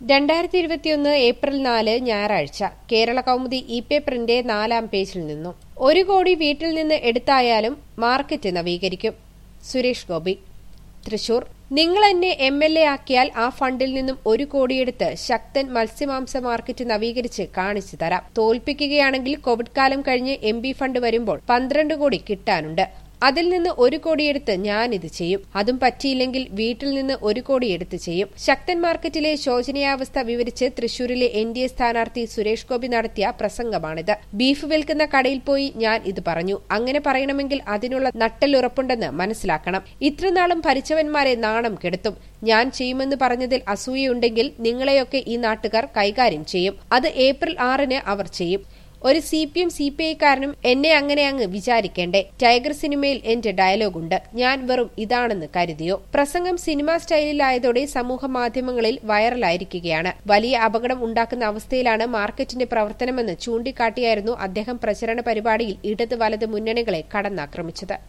രണ്ടായിരത്തി ഇരുപത്തിയൊന്ന് ഏപ്രിൽ നാല് ഞായറാഴ്ച കേരള കൗമുദി ഇ പേപ്പറിന്റെ നാലാം പേജിൽ നിന്നും ഒരു കോടി വീട്ടിൽ നിന്ന് എടുത്തായാലും മാർക്കറ്റ് നവീകരിക്കും സുരേഷ് ഗോപി തൃശൂർ നിങ്ങൾ എന്നെ എം എൽ എ ആക്കിയാൽ ആ ഫണ്ടിൽ നിന്നും ഒരു കോടിയെടുത്ത് ശക്തൻ മത്സ്യമാംസ മാർക്കറ്റ് നവീകരിച്ച് കാണിച്ചു തരാം തോൽപ്പിക്കുകയാണെങ്കിൽ കോവിഡ് കാലം കഴിഞ്ഞ് എം പി ഫണ്ട് വരുമ്പോൾ പന്ത്രണ്ട് കോടി കിട്ടാനുണ്ട് അതിൽ നിന്ന് ഒരു കോടിയെടുത്ത് ഞാൻ ഇത് ചെയ്യും അതും പറ്റിയില്ലെങ്കിൽ വീട്ടിൽ നിന്ന് ഒരു കോടി എടുത്ത് ചെയ്യും ശക്തൻ മാർക്കറ്റിലെ ശോചനീയാവസ്ഥ വിവരിച്ച് തൃശൂരിലെ എൻ ഡി എ സ്ഥാനാർത്ഥി സുരേഷ് ഗോപി നടത്തിയ പ്രസംഗമാണിത് ബീഫ് വിൽക്കുന്ന കടയിൽ പോയി ഞാൻ ഇത് പറഞ്ഞു അങ്ങനെ പറയണമെങ്കിൽ അതിനുള്ള നട്ടലുറപ്പുണ്ടെന്ന് മനസ്സിലാക്കണം ഇത്രനാളും ഭരിച്ചവന്മാരെ നാണം കെടുത്തും ഞാൻ ചെയ്യുമെന്ന് പറഞ്ഞതിൽ അസൂയയുണ്ടെങ്കിൽ നിങ്ങളെയൊക്കെ ഈ നാട്ടുകാർ കൈകാര്യം ചെയ്യും അത് ഏപ്രിൽ ആറിന് അവർ ചെയ്യും ഒരു C P M C P ഐക്കാരനും എന്നെ അങ്ങനെ അങ്ങ് വിചാരിക്കേണ്ടേ ടൈഗർ സിനിമയിൽ എന്റെ ഡയലോഗുണ്ട് ഞാൻ വെറും ഇതാണെന്ന് കരുതിയോ പ്രസംഗം സിനിമാ സ്റ്റൈലിലായതോടെ സമൂഹ മാധ്യമങ്ങളിൽ വൈറലായിരിക്കുകയാണ് വലിയ അപകടം ഉണ്ടാക്കുന്ന അവസ്ഥയിലാണ് മാർക്കറ്റിന്റെ പ്രവർത്തനമെന്ന് ചൂണ്ടിക്കാട്ടിയായിരുന്നു അദ്ദേഹം പ്രചരണ പരിപാടിയിൽ ഇടത് വലത് മുന്നണികളെ കടന്നാക്രമിച്ചത്